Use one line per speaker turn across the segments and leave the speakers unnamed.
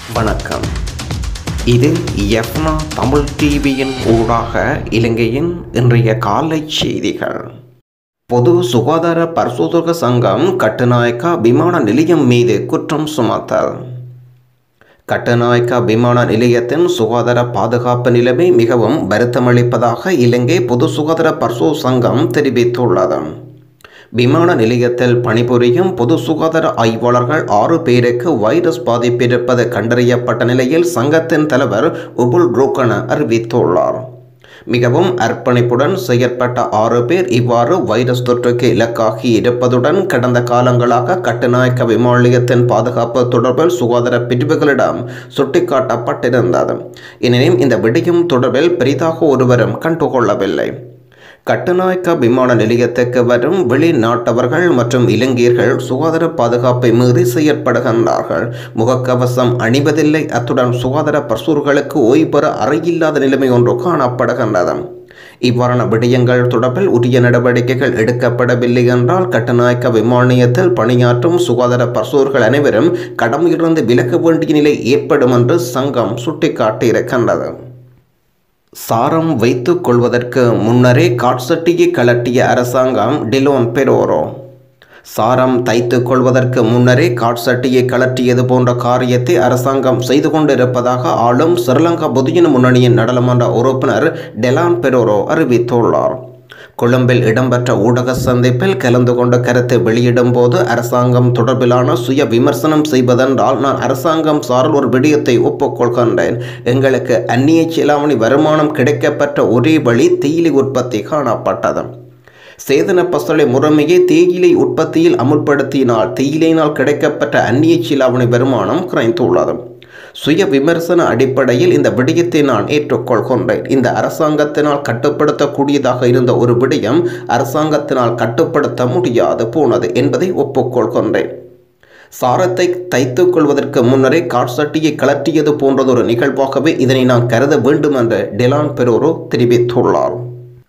வணக்கம் இது எஃப்னா தமிழ் டிவியின் ஊடாக இலங்கையின் இன்றைய காலை செய்திகள் பொது சுகாதார பரிசோதக சங்கம் கட்டுநாயக்கா விமான நிலையம் மீது குற்றம் சுமத்தல் கட்டுநாயக்கா விமான நிலையத்தின் சுகாதார பாதுகாப்பு நிலைமை மிகவும் வருத்தமளிப்பதாக இலங்கை பொது சுகாதார பரிசோதக சங்கம் தெரிவித்துள்ளது விமான நிலையத்தில் பணிபுரியும் பொது சுகாதார ஆய்வாளர்கள் ஆறு பேருக்கு வைரஸ் பாதிப்பு இருப்பது கண்டறியப்பட்ட நிலையில் சங்கத்தின் தலைவர் உபுல் ரோக்கன அறிவித்துள்ளார் மிகவும் அர்ப்பணிப்புடன் செயற்பட்ட ஆறு பேர் இவ்வாறு வைரஸ் தொற்றுக்கு இலக்காகி இருப்பதுடன் கடந்த காலங்களாக கட்டுநாயக்க விமான நிலையத்தின் பாதுகாப்பு தொடர்பில் சுகாதார பிரிவுகளிடம் சுட்டிக்காட்டப்பட்டிருந்தது எனினும் இந்த விடயம் தொடர்பில் பெரிதாக ஒருவரும் கண்டுகொள்ளவில்லை கட்டுநாயக்க விமான நிலையத்துக்கு வரும் வெளிநாட்டவர்கள் மற்றும் இலங்கையர்கள் சுகாதார பாதுகாப்பை மீறி செயற்படுகின்றார்கள் முகக்கவசம் அணிவதில்லை அத்துடன் சுகாதார பரிசோர்களுக்கு ஓய்வு பெற அறையில்லாத நிலைமை ஒன்று காணப்படுகின்றது இவ்வாறான விடயங்கள் தொடர்பில் உரிய நடவடிக்கைகள் எடுக்கப்படவில்லை என்றால் கட்டுநாயக்க விமான நிலையத்தில் பணியாற்றும் சுகாதார பரிசோர்கள் அனைவரும் கடமையிலிருந்து விலக வேண்டிய நிலை ஏற்படும் என்று சங்கம் சுட்டிக்காட்டியிருக்கின்றது சாரம் வைத்துக் கொள்வதற்கு முன்னரே காட்சட்டியை கலட்டிய அரசாங்கம் டிலோன் பெரோரோ சாரம் தைத்துக் கொள்வதற்கு முன்னரே காட்சட்டியை கலற்றியது போன்ற காரியத்தை அரசாங்கம் செய்து கொண்டிருப்பதாக ஆளும் ஸ்ரீலங்கா பொதுஜன முன்னணியின் நாடாளுமன்ற உறுப்பினர் டெலான் பெரோரோ அறிவித்துள்ளார் கொழும்பில் இடம்பெற்ற ஊடக சந்திப்பில் கலந்து கொண்ட கருத்தை வெளியிடும் போது அரசாங்கம் தொடர்பிலான சுய விமர்சனம் செய்வதென்றால் நான் அரசாங்கம் சார்பில் ஒரு விடயத்தை ஒப்புக்கொள்கின்றேன் எங்களுக்கு அந்நிய செலாவணி வருமானம் கிடைக்கப்பெற்ற ஒரே வழி தேயிலை உற்பத்தி காணப்பட்டது சேதன பசலை முறைமையை தேயிலை உற்பத்தியில் அமுல்படுத்தினால் தேயிலையினால் கிடைக்கப்பட்ட அந்நிய சிலாவணி வருமானம் குறைந்துள்ளது சுய விமர்சன அடிப்படையில் இந்த விடயத்தை நான் ஏற்றுக்கொள்கின்றேன் இந்த அரசாங்கத்தினால் கட்டுப்படுத்தக்கூடியதாக இருந்த ஒரு விடயம் அரசாங்கத்தினால் கட்டுப்படுத்த முடியாது போனது என்பதை ஒப்புக்கொள்கின்றேன் சாரத்தை தைத்துக் கொள்வதற்கு முன்னரே காட்சட்டியை கலற்றியது போன்றதொரு நிகழ்வாகவே இதனை நான் கருத வேண்டும் என்று டெலான் பெரோரோ தெரிவித்துள்ளார்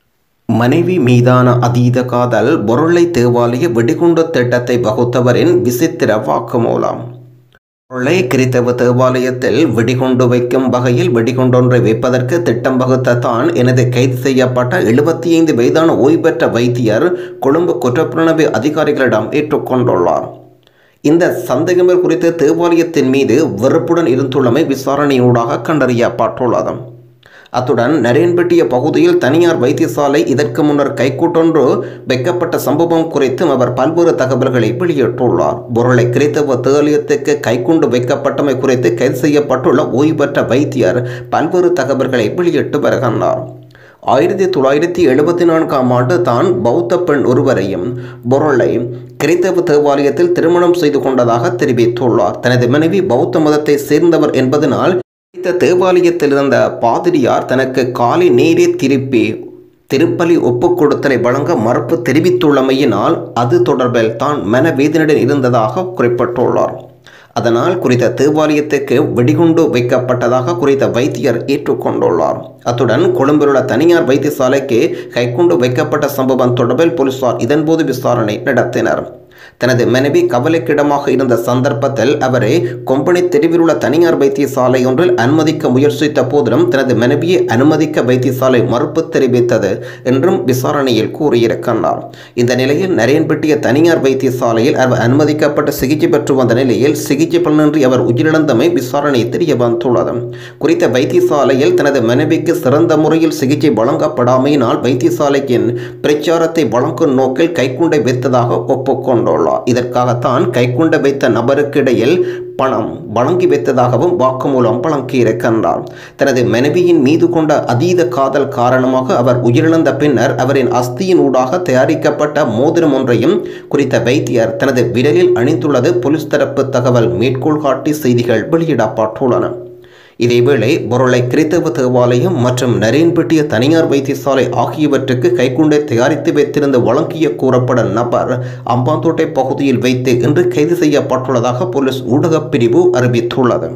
மனைவி மீதான அதீத காதல் பொருளை தேவாலய வெடிகுண்டு திட்டத்தை வகுத்தவரின் விசித்திர வாக்குமூலம் பொருளை கிறித்தவ தேவாலயத்தில் வெடிகுண்டு வைக்கும் வகையில் வெடிகுண்டொன்றை வைப்பதற்கு திட்டம் வகுத்த தான் எனது கைது செய்யப்பட்ட எழுபத்தி ஐந்து வயதான ஓய்வு பெற்ற வைத்தியர் கொழும்பு குற்றப்புலனவு அதிகாரிகளிடம் ஏற்றுக்கொண்டுள்ளார் இந்த சந்தேகங்கள் குறித்து தேவாலயத்தின் மீது வெறுப்புடன் இருந்துள்ளமை விசாரணையூடாக கண்டறியப்பட்டுள்ளது அத்துடன் நரேன்பட்டிய பகுதியில் தனியார் வைத்தியசாலை இதற்கு முன்னர் கைக்கூட்டொன்று வைக்கப்பட்ட சம்பவம் குறித்தும் அவர் பல்வேறு தகவல்களை வெளியிட்டுள்ளார் பொருளை கிறித்தவ தேவாலயத்துக்கு கைக்குண்டு வைக்கப்பட்டமை குறித்து கைது செய்யப்பட்டுள்ள ஓய்வு பெற்ற வைத்தியர் பல்வேறு தகவல்களை வெளியிட்டு வருகின்றார் ஆயிரத்தி தொள்ளாயிரத்தி எழுபத்தி நான்காம் ஆண்டு தான் பௌத்த பெண் ஒருவரையும் பொருளை கிறித்தவ தேவாலயத்தில் திருமணம் செய்து கொண்டதாக தெரிவித்துள்ளார் தனது மனைவி பௌத்த மதத்தை சேர்ந்தவர் என்பதனால் இந்த தேவாலயத்தில் இருந்த பாதிரியார் தனக்கு காலை நேரே திருப்பி திருப்பலி ஒப்புக் கொடுத்தலை வழங்க மறுப்பு தெரிவித்துள்ளமையினால் அது தொடர்பில் தான் மனவேதனையுடன் இருந்ததாக குறிப்பிட்டுள்ளார் அதனால் குறித்த தேவாலயத்துக்கு வெடிகுண்டு வைக்கப்பட்டதாக குறித்த வைத்தியர் ஏற்றுக்கொண்டுள்ளார் அத்துடன் கொழும்பிலுள்ள தனியார் வைத்தியசாலைக்கு கைக்குண்டு வைக்கப்பட்ட சம்பவம் தொடர்பில் போலீசார் இதன்போது விசாரணை நடத்தினர் தனது மனைவி கவலைக்கிடமாக இருந்த சந்தர்ப்பத்தில் அவரை கொம்பனி தெருவில் உள்ள தனியார் வைத்தியசாலை ஒன்றில் அனுமதிக்க முயற்சித்த போதிலும் தனது மனைவியை அனுமதிக்க வைத்தியசாலை மறுப்பு தெரிவித்தது என்றும் விசாரணையில் கூறியிருக்கின்றார் இந்த நிலையில் நரேன்பட்டிய தனியார் வைத்தியசாலையில் அவர் அனுமதிக்கப்பட்டு சிகிச்சை பெற்று வந்த நிலையில் சிகிச்சை பலனின்றி அவர் உயிரிழந்தமை விசாரணை தெரிய வந்துள்ளது குறித்த வைத்தியசாலையில் தனது மனைவிக்கு சிறந்த முறையில் சிகிச்சை வழங்கப்படாமையினால் வைத்தியசாலையின் பிரச்சாரத்தை வழங்கும் நோக்கில் கைக்குண்டை வைத்ததாக ஒப்புக்கொண்டுள்ளார் இதற்காகத்தான் கைக்குண்ட வைத்த நபருக்கு இடையில் பணம் வழங்கி வைத்ததாகவும் வாக்குமூலம் வழங்கியிருக்கின்றார் தனது மனைவியின் மீது கொண்ட அதீத காதல் காரணமாக அவர் உயிரிழந்த பின்னர் அவரின் அஸ்தியின் ஊடாக தயாரிக்கப்பட்ட மோதிரம் ஒன்றையும் குறித்த வைத்தியர் தனது விரலில் அணிந்துள்ளது போலீஸ் தரப்பு தகவல் மேற்கோள் காட்டி செய்திகள் வெளியிடப்பட்டுள்ளன இதேவேளை பொருளை கிறித்தவ தேவாலயம் மற்றும் நரேன்பட்டிய தனியார் வைத்தியசாலை ஆகியவற்றுக்கு கைக்குண்டை தயாரித்து வைத்திருந்து வழங்கிய கூறப்படும் நபர் அம்பாந்தோட்டை பகுதியில் வைத்து இன்று கைது செய்யப்பட்டுள்ளதாக போலீஸ் ஊடகப் பிரிவு அறிவித்துள்ளது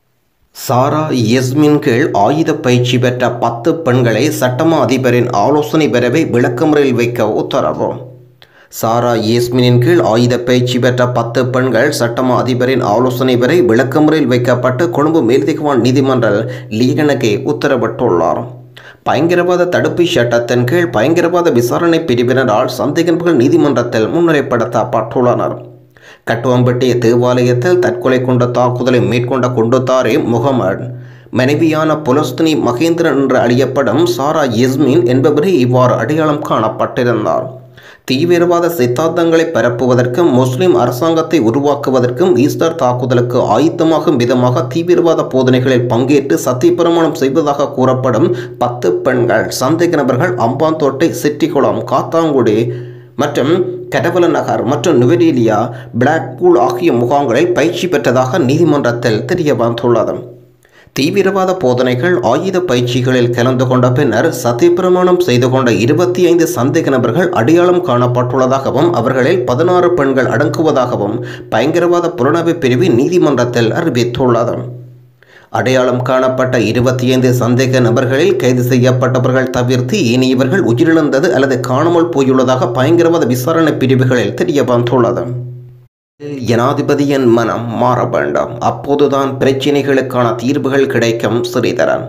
சாரா யஸ்மின் கீழ் ஆயுத பயிற்சி பெற்ற பத்து பெண்களை சட்டமா அதிபரின் ஆலோசனை பெறவே விளக்கமுறையில் வைக்க உத்தரவு சாரா யேஸ்மினின் கீழ் ஆயுத பயிற்சி பெற்ற பத்து பெண்கள் சட்டமா அதிபரின் ஆலோசனை வரை விளக்கமுறையில் வைக்கப்பட்டு கொழும்பு மேல்திகவான் நீதிமன்ற லீகனுக்கு உத்தரவிட்டுள்ளார் பயங்கரவாத தடுப்பு சட்டத்தின் கீழ் பயங்கரவாத விசாரணை பிரிவினரால் சந்தேகங்கள் நீதிமன்றத்தில் முன்னிலைப்படுத்தப்பட்டுள்ளனர் கட்டுவம்பட்டி தேவாலயத்தில் தற்கொலை கொண்ட தாக்குதலை மேற்கொண்ட குண்டுத்தாரே முகமது மனைவியான புலஸ்தினி மகேந்திரன் என்று அறியப்படும் சாரா யஸ்மின் என்பவரே இவ்வாறு அடையாளம் காணப்பட்டிருந்தார் தீவிரவாத சித்தாந்தங்களை பரப்புவதற்கும் முஸ்லிம் அரசாங்கத்தை உருவாக்குவதற்கும் ஈஸ்டர் தாக்குதலுக்கு ஆயத்தமாகும் விதமாக தீவிரவாத போதனைகளில் பங்கேற்று சத்தியப்பிரமாணம் செய்வதாக கூறப்படும் பத்து பெண்கள் சந்தேக நபர்கள் அம்பாந்தோட்டை சிட்டிக்குளம் காத்தாங்குடி மற்றும் கடவல நகர் மற்றும் நுவரேலியா பிளாக்பூல் ஆகிய முகாம்களில் பயிற்சி பெற்றதாக நீதிமன்றத்தில் தெரிய வந்துள்ளது தீவிரவாத போதனைகள் ஆயுத பயிற்சிகளில் கலந்து கொண்ட பின்னர் சத்தியப்பிரமாணம் செய்து கொண்ட இருபத்தி ஐந்து சந்தேக நபர்கள் அடையாளம் காணப்பட்டுள்ளதாகவும் அவர்களில் பதினாறு பெண்கள் அடங்குவதாகவும் பயங்கரவாத புலனாய்வு பிரிவு நீதிமன்றத்தில் அறிவித்துள்ளது அடையாளம் காணப்பட்ட இருபத்தி ஐந்து சந்தேக நபர்களில் கைது செய்யப்பட்டவர்கள் தவிர்த்து இனியவர்கள் உயிரிழந்தது அல்லது காணாமல் போயுள்ளதாக பயங்கரவாத விசாரணை பிரிவுகளில் தெரிய வந்துள்ளது ஜனாதிபதியின் மனம் மாற வேண்டாம் அப்போதுதான் பிரச்சினைகளுக்கான தீர்வுகள் கிடைக்கும் ஸ்ரீதரன்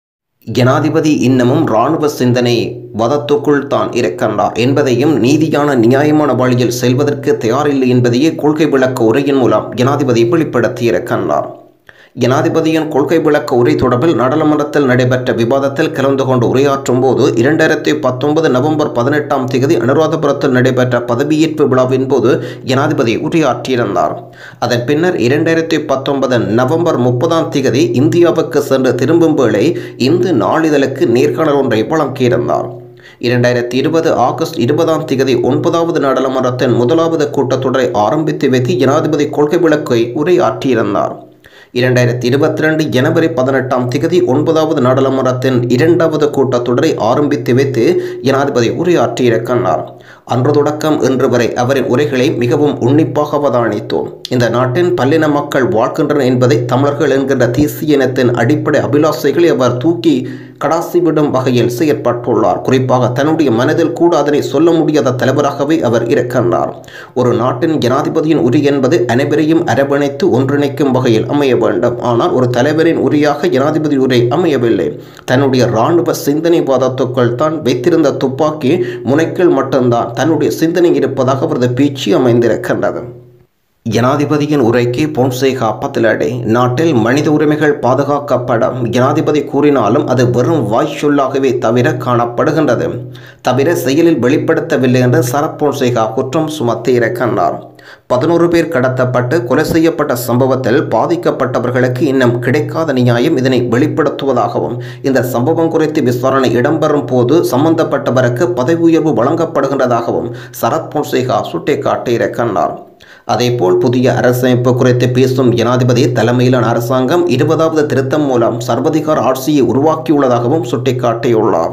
ஜனாதிபதி இன்னமும் இராணுவ சிந்தனை வதத்துக்குள் தான் இருக்கின்றார் என்பதையும் நீதியான நியாயமான வழியில் செல்வதற்கு தயாரில்லை என்பதையே கொள்கை விளக்க உரையின் மூலம் ஜனாதிபதி வெளிப்படுத்தியிருக்கின்றார் ஜனாதிபதியின் கொள்கை விளக்க உரை தொடர்பில் நாடாளுமன்றத்தில் நடைபெற்ற விவாதத்தில் கலந்து கொண்டு உரையாற்றும் போது இரண்டாயிரத்தி பத்தொன்பது நவம்பர் பதினெட்டாம் தேதி அனுராதபுரத்தில் நடைபெற்ற பதவியேற்பு விழாவின் போது ஜனாதிபதி உரையாற்றியிருந்தார் அதன் பின்னர் இரண்டாயிரத்தி பத்தொன்பது நவம்பர் முப்பதாம் தேதி இந்தியாவுக்கு சென்று திரும்பும் வேளை இந்து நாளிதழுக்கு நேர்காணல் ஒன்றை வழங்கியிருந்தார் இரண்டாயிரத்தி இருபது ஆகஸ்ட் இருபதாம் தேதி ஒன்பதாவது நாடாளுமன்றத்தின் முதலாவது கூட்டத்தொடரை ஆரம்பித்து வைத்து ஜனாதிபதி கொள்கை விளக்கை உரையாற்றியிருந்தார் இரண்டாயிரத்தி இருபத்தி ரெண்டு ஜனவரி பதினெட்டாம் திகதி ஒன்பதாவது நாடாளுமன்றத்தின் இரண்டாவது கூட்டத்தொடரை ஆரம்பித்து வைத்து ஜனாதிபதி உரையாற்றியிருக்கின்றார் அன்று தொடக்கம் இன்று வரை அவரின் உரைகளை மிகவும் உன்னிப்பாக அவதானித்தோம் இந்த நாட்டின் பல்லின மக்கள் வாழ்கின்றனர் என்பதை தமிழர்கள் என்கின்ற தேசிய இனத்தின் அடிப்படை அபிலாசைகளை அவர் தூக்கி கடாசிவிடும் வகையில் செயற்பட்டுள்ளார் குறிப்பாக தன்னுடைய மனதில் கூட அதனை சொல்ல முடியாத தலைவராகவே அவர் இருக்கின்றார் ஒரு நாட்டின் ஜனாதிபதியின் உரி என்பது அனைவரையும் அரவணைத்து ஒன்றிணைக்கும் வகையில் அமைய வேண்டும் ஆனால் ஒரு தலைவரின் உரியாக ஜனாதிபதி உரை அமையவில்லை தன்னுடைய இராணுவ சிந்தனைவாதத்துக்குள் தான் வைத்திருந்த துப்பாக்கி முனைக்கில் மட்டும்தான் தன்னுடைய சிந்தனை இருப்பதாக அவரது பேச்சு அமைந்திருக்கின்றது ஜனாதிபதியின் உரைக்கு பொன்சேகா பதிலடை நாட்டில் மனித உரிமைகள் பாதுகாக்கப்படும் ஜனாதிபதி கூறினாலும் அது வெறும் வாய் சொல்லாகவே தவிர காணப்படுகின்றது தவிர செயலில் வெளிப்படுத்தவில்லை என்று சரத் பொன்சேகா குற்றம் சுமத்தி இருக்கின்றார் பதினோரு பேர் கடத்தப்பட்டு கொலை செய்யப்பட்ட சம்பவத்தில் பாதிக்கப்பட்டவர்களுக்கு இன்னும் கிடைக்காத நியாயம் இதனை வெளிப்படுத்துவதாகவும் இந்த சம்பவம் குறித்து விசாரணை இடம்பெறும் போது சம்பந்தப்பட்டவருக்கு பதவி உயர்வு வழங்கப்படுகின்றதாகவும் சரத் பொன்சேகா சுட்டிக்காட்டியிருக்கின்றார் அதேபோல் புதிய அரசமைப்பு குறித்து பேசும் ஜனாதிபதி தலைமையிலான அரசாங்கம் இருபதாவது திருத்தம் மூலம் சர்வதிகார ஆட்சியை உருவாக்கியுள்ளதாகவும் சுட்டிக்காட்டியுள்ளார்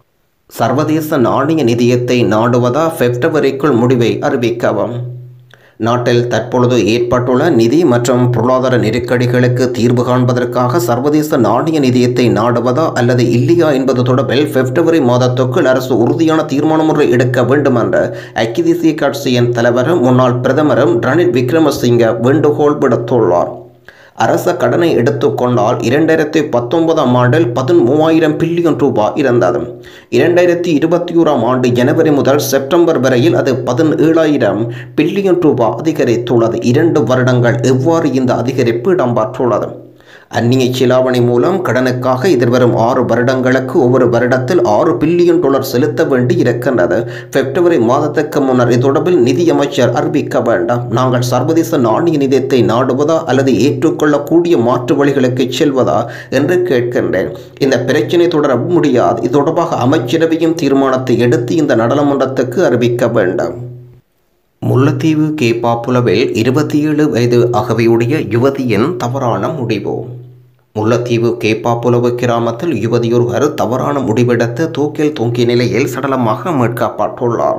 சர்வதேச நாணய நிதியத்தை நாடுவதா பிப்ரவரிக்குள் முடிவை அறிவிக்கவும் நாட்டில் தற்பொழுது ஏற்பட்டுள்ள நிதி மற்றும் பொருளாதார நெருக்கடிகளுக்கு தீர்வு காண்பதற்காக சர்வதேச நாணய நிதியத்தை நாடுவதா அல்லது இல்லையா என்பது தொடர்பில் பிப்ரவரி மாதத்துக்குள் அரசு உறுதியான தீர்மானம் ஒன்றை எடுக்க வேண்டும் என்ற ஐக்கிய தேசிய கட்சியின் தலைவரும் முன்னாள் பிரதமரும் ரணில் விக்ரமசிங்க வேண்டுகோள் விடுத்துள்ளார் அரச கடனை எடுத்துக்கொண்டால் இரண்டாயிரத்தி பத்தொன்பதாம் ஆண்டில் பதிமூவாயிரம் பில்லியன் ரூபாய் இருந்தது இரண்டாயிரத்தி இருபத்தி ஓராம் ஆண்டு ஜனவரி முதல் செப்டம்பர் வரையில் அது பதினேழாயிரம் பில்லியன் ரூபாய் அதிகரித்துள்ளது இரண்டு வருடங்கள் எவ்வாறு இந்த அதிகரிப்பு இடம்பெற்றுள்ளது அந்நிய செலாவணி மூலம் கடனுக்காக எதிர்வரும் ஆறு வருடங்களுக்கு ஒவ்வொரு வருடத்தில் ஆறு பில்லியன் டாலர் செலுத்த வேண்டி இருக்கின்றது பிப்ரவரி மாதத்துக்கு முன்னர் இது தொடர்பில் நிதியமைச்சர் அறிவிக்க வேண்டாம் நாங்கள் சர்வதேச நாணய நிதியத்தை நாடுவதா அல்லது ஏற்றுக்கொள்ளக்கூடிய மாற்று வழிகளுக்கு செல்வதா என்று கேட்கின்றேன் இந்த பிரச்சினை தொடர முடியாது இது தொடர்பாக அமைச்சரவையும் தீர்மானத்தை எடுத்து இந்த நாடாளுமன்றத்துக்கு அறிவிக்க வேண்டாம் முல்லைத்தீவு கேப்பாப்புலவில் இருபத்தி ஏழு வயது அகவையுடைய யுவதியின் தவறான முடிவு முல்லைத்தீவு கேப்பாப்புலவு கிராமத்தில் யுவதியொருவர் தவறான முடிவெடுத்து தூக்கில் தொங்கிய நிலையில் சடலமாக மீட்கப்பட்டுள்ளார்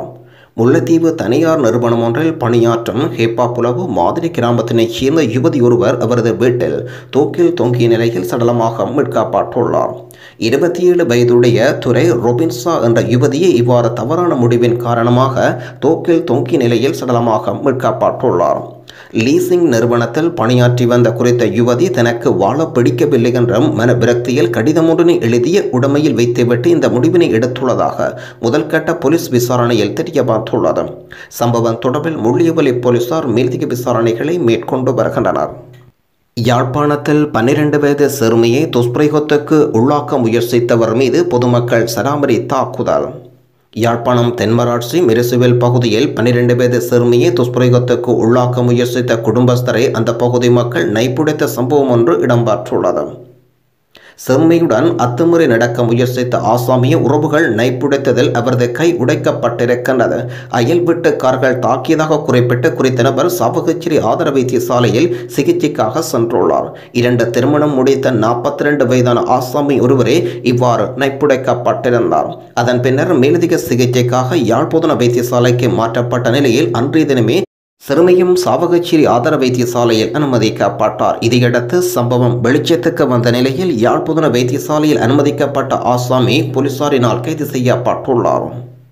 முல்லைத்தீவு தனியார் நிறுவனம் ஒன்றில் பணியாற்றும் ஹேப்பா புலவு மாதிரி கிராமத்தினைச் சேர்ந்த யுவதி ஒருவர் அவரது வீட்டில் தூக்கில் தொங்கிய நிலையில் சடலமாக மீட்கப்பட்டுள்ளார் இருபத்தி ஏழு வயதுடைய துரை ரொபின்சா என்ற யுவதியை இவ்வாறு தவறான முடிவின் காரணமாக தூக்கில் தொங்கிய நிலையில் சடலமாக மீட்கப்பட்டுள்ளார் லீசிங் நிறுவனத்தில் பணியாற்றி வந்த குறித்த யுவதி தனக்கு வாழ பிடிக்கவில்லை என்ற மன விரக்தியில் கடிதம் ஒன்றினை எழுதிய உடமையில் வைத்துவிட்டு இந்த முடிவினை எடுத்துள்ளதாக முதல்கட்ட போலீஸ் விசாரணையில் தெரிய வந்துள்ளது சம்பவம் தொடர்பில் முள்ளியவலி போலீசார் மேலதிக விசாரணைகளை மேற்கொண்டு வருகின்றனர் யாழ்ப்பாணத்தில் பன்னிரண்டு வயது சிறுமியை துஷ்பிரயோகத்துக்கு உள்ளாக்க முயற்சித்தவர் மீது பொதுமக்கள் சராமரி தாக்குதல் யாழ்ப்பாணம் தென்மராட்சி மிருசுவில் பகுதியில் பன்னிரண்டு வயது சிறுமியை துஷ்பிரயோகத்துக்கு உள்ளாக்க முயற்சித்த குடும்பஸ்தரை அந்த பகுதி மக்கள் நைப்புடைத்த சம்பவம் ஒன்று இடம்பெற்றுள்ளது செம்மையுடன் அத்துமுறை நடக்க முயற்சித்த ஆசாமிய உறவுகள் நைப்புடைத்ததில் அவரது கை உடைக்கப்பட்டிருக்கின்றது அயல் வீட்டுக்காரர்கள் தாக்கியதாக குறிப்பிட்டு குறித்த நபர் சாவகச்சேரி ஆதர வைத்தியசாலையில் சிகிச்சைக்காக சென்றுள்ளார் இரண்டு திருமணம் முடித்த நாற்பத்தி ரெண்டு வயதான ஆசாமி ஒருவரே இவ்வாறு நைப்புடைக்கப்பட்டிருந்தார் அதன் பின்னர் மேலதிக சிகிச்சைக்காக யாழ்ப்பாண வைத்தியசாலைக்கு மாற்றப்பட்ட நிலையில் அன்றைய தினமே சிறுமியும் சாவகச்சேரி ஆதர வைத்தியசாலையில் அனுமதிக்கப்பட்டார் இதையடுத்து சம்பவம் வெளிச்சத்துக்கு வந்த நிலையில் யாழ்ப்புதன வைத்தியசாலையில் அனுமதிக்கப்பட்ட ஆசாமி போலீசாரினால் கைது செய்யப்பட்டுள்ளார்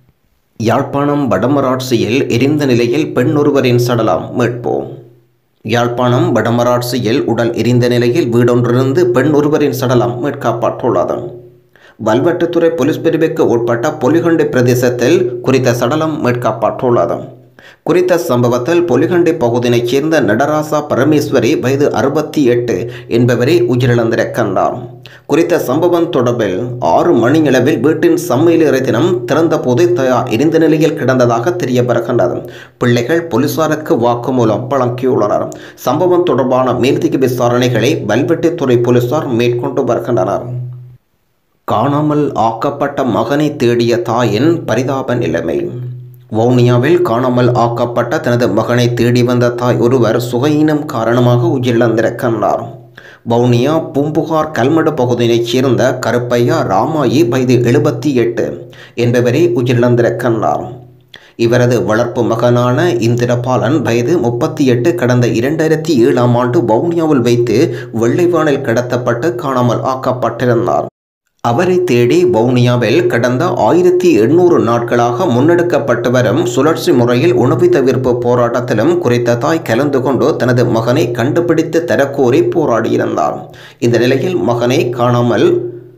யாழ்ப்பாணம் வடமராட்சியில் எரிந்த நிலையில் பெண் ஒருவரின் சடலம் மீட்பு யாழ்ப்பாணம் வடமராட்சியில் உடல் எரிந்த நிலையில் வீடொன்றிலிருந்து பெண் ஒருவரின் சடலம் மீட்கப்பட்டுள்ளது வல்வெட்டுத்துறை போலீஸ் பிரிவுக்கு உட்பட்ட பொலிகண்டி பிரதேசத்தில் குறித்த சடலம் மீட்கப்பட்டுள்ளது குறித்த சம்பவத்தில் பொலிகண்டி பகுதியைச் சேர்ந்த நடராசா பரமேஸ்வரி வயது அறுபத்தி எட்டு என்பவரை உயிரிழந்திருக்கின்றார் குறித்த சம்பவம் தொடர்பில் ஆறு மணியளவில் வீட்டின் சமையலறை தினம் திறந்தபோது தயார் எரிந்த நிலையில் கிடந்ததாக தெரிய வருகின்றது பிள்ளைகள் போலீசாருக்கு வாக்குமூலம் வழங்கியுள்ளனர் சம்பவம் தொடர்பான மேலதிக விசாரணைகளை வல்வெட்டித்துறை போலீசார் மேற்கொண்டு வருகின்றனர் காணாமல் ஆக்கப்பட்ட மகனை தேடிய தாயின் பரிதாப நிலைமை வவுனியாவில் காணாமல் ஆக்கப்பட்ட தனது மகனை தேடி வந்த தாய் ஒருவர் சுகையினம் காரணமாக உயிரிழந்திருக்கின்றார் வவுனியா பூம்புகார் கல்மடு பகுதியைச் சேர்ந்த கருப்பையா ராமாயி வயது எழுபத்தி எட்டு என்பவரே உயிரிழந்திருக்கின்றார் இவரது வளர்ப்பு மகனான இந்திரபாலன் வயது முப்பத்தி எட்டு கடந்த இரண்டாயிரத்தி ஏழாம் ஆண்டு வவுனியாவில் வைத்து வெள்ளைவானில் கடத்தப்பட்டு காணாமல் ஆக்கப்பட்டிருந்தார் அவரை தேடி வவுனியாவில் கடந்த ஆயிரத்தி எண்ணூறு நாட்களாக முன்னெடுக்கப்பட்டு வரும் சுழற்சி முறையில் உணவு தவிர்ப்பு போராட்டத்திலும் குறித்த தாய் கலந்து கொண்டு தனது மகனை கண்டுபிடித்து தரக்கோரி போராடியிருந்தார் இந்த நிலையில் மகனை காணாமல்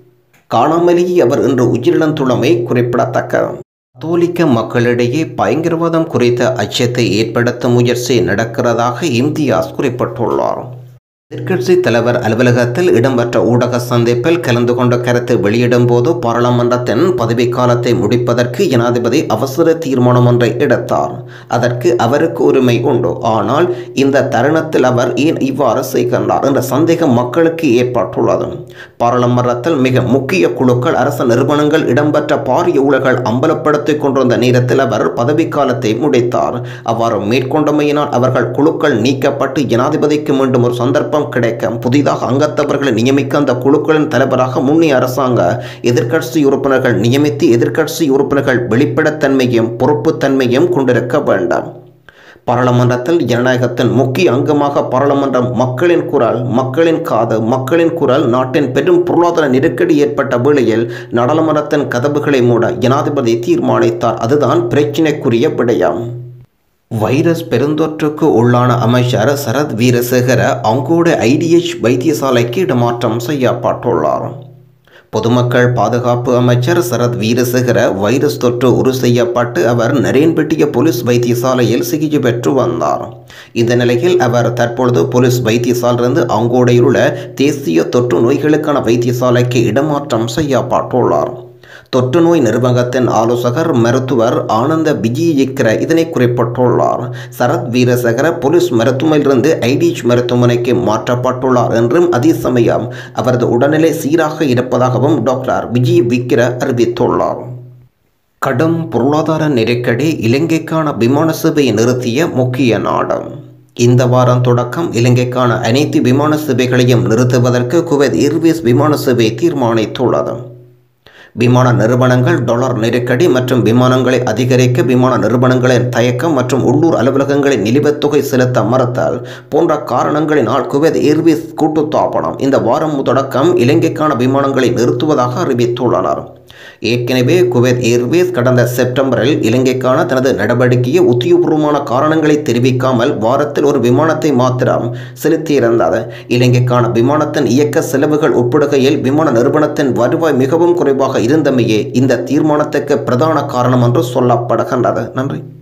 காணாமலேயே அவர் இன்று உயிரிழந்துள்ளமை குறிப்பிடத்தக்கது கத்தோலிக்க மக்களிடையே பயங்கரவாதம் குறித்த அச்சத்தை ஏற்படுத்தும் முயற்சி நடக்கிறதாக இம்தியாஸ் குறிப்பிட்டுள்ளார் எதிர்க்கட்சி தலைவர் அலுவலகத்தில் இடம்பெற்ற ஊடக சந்திப்பில் கலந்து கொண்ட கருத்து வெளியிடும் போது பாராளுமன்றத்தின் பதவிக்காலத்தை முடிப்பதற்கு ஜனாதிபதி அவசர தீர்மானம் ஒன்றை எடுத்தார் அதற்கு அவருக்கு உரிமை உண்டு ஆனால் இந்த தருணத்தில் அவர் ஏன் இவ்வாறு செய்கின்றார் என்ற சந்தேகம் மக்களுக்கு ஏற்பட்டுள்ளது பாராளுமன்றத்தில் மிக முக்கிய குழுக்கள் அரசு நிறுவனங்கள் இடம்பெற்ற பாரிய ஊழல்கள் அம்பலப்படுத்திக் கொண்டிருந்த நேரத்தில் அவர் பதவிக்காலத்தை முடித்தார் அவ்வாறு மேற்கொண்டமையினால் அவர்கள் குழுக்கள் நீக்கப்பட்டு ஜனாதிபதிக்கு மீண்டும் ஒரு சந்தர்ப்பம் சந்தர்ப்பம் கிடைக்க புதிதாக அங்கத்தவர்களை நியமிக்க அந்த குழுக்களின் தலைவராக முன்னே அரசாங்க எதிர்க்கட்சி உறுப்பினர்கள் நியமித்து எதிர்க்கட்சி உறுப்பினர்கள் வெளிப்படைத்தன்மையும் பொறுப்புத்தன்மையும் கொண்டிருக்க வேண்டாம் பாராளுமன்றத்தில் ஜனநாயகத்தின் முக்கிய அங்கமாக பாராளுமன்றம் மக்களின் குரல் மக்களின் காது மக்களின் குரல் நாட்டின் பெரும் பொருளாதார நெருக்கடி ஏற்பட்ட வேளையில் நாடாளுமன்றத்தின் கதவுகளை மூட ஜனாதிபதி தீர்மானித்தார் அதுதான் பிரச்சினைக்குரிய விடயம் வைரஸ் பெருந்தொற்றுக்கு உள்ளான அமைச்சர் சரத் வீரசேகர அங்கோடு ஐடிஎச் வைத்தியசாலைக்கு இடமாற்றம் செய்யப்பட்டுள்ளார் பொதுமக்கள் பாதுகாப்பு அமைச்சர் சரத் வீரசேகர வைரஸ் தொற்று உறு செய்யப்பட்டு அவர் நரேன்பெட்டிய போலீஸ் வைத்தியசாலையில் சிகிச்சை பெற்று வந்தார் இந்த நிலையில் அவர் தற்பொழுது போலீஸ் வைத்தியசாலிலிருந்து அங்கோடையில் உள்ள தேசிய தொற்று நோய்களுக்கான வைத்தியசாலைக்கு இடமாற்றம் செய்யப்பட்டுள்ளார் தொற்று நோய் நிர்வாகத்தின் ஆலோசகர் மருத்துவர் ஆனந்த விஜயிக்கிற இதனை குறிப்பிட்டுள்ளார் சரத் வீரசகர போலீஸ் மருத்துவமனையிலிருந்து ஐடிச் மருத்துவமனைக்கு மாற்றப்பட்டுள்ளார் என்றும் அதே சமயம் அவரது உடல்நிலை சீராக இருப்பதாகவும் டாக்டர் விஜய் விக்கிர அறிவித்துள்ளார் கடும் பொருளாதார நெருக்கடி இலங்கைக்கான விமான சேவையை நிறுத்திய முக்கிய நாடு இந்த வாரம் தொடக்கம் இலங்கைக்கான அனைத்து விமான சேவைகளையும் நிறுத்துவதற்கு குவைத் ஏர்வேஸ் விமான சேவை தீர்மானித்துள்ளது விமான நிறுவனங்கள் டாலர் நெருக்கடி மற்றும் விமானங்களை அதிகரிக்க விமான நிறுவனங்களின் தயக்கம் மற்றும் உள்ளூர் அலுவலகங்களின் நிலுவைத்தொகை செலுத்த மறுத்தல் போன்ற காரணங்களினால் குவைத் ஏர்வேஸ் கூட்டுத்தாபனம் இந்த வாரம் தொடக்கம் இலங்கைக்கான விமானங்களை நிறுத்துவதாக அறிவித்துள்ளனர் ஏற்கனவே குவைத் ஏர்வேஸ் கடந்த செப்டம்பரில் இலங்கைக்கான தனது நடவடிக்கையை உத்தியோகபூர்வமான காரணங்களை தெரிவிக்காமல் வாரத்தில் ஒரு விமானத்தை மாத்திரம் செலுத்தியிருந்தது இலங்கைக்கான விமானத்தின் இயக்க செலவுகள் ஒப்பிடுகையில் விமான நிறுவனத்தின் வருவாய் மிகவும் குறைவாக இருந்தமையே இந்த தீர்மானத்துக்கு பிரதான காரணம் என்று சொல்லப்படுகின்றது நன்றி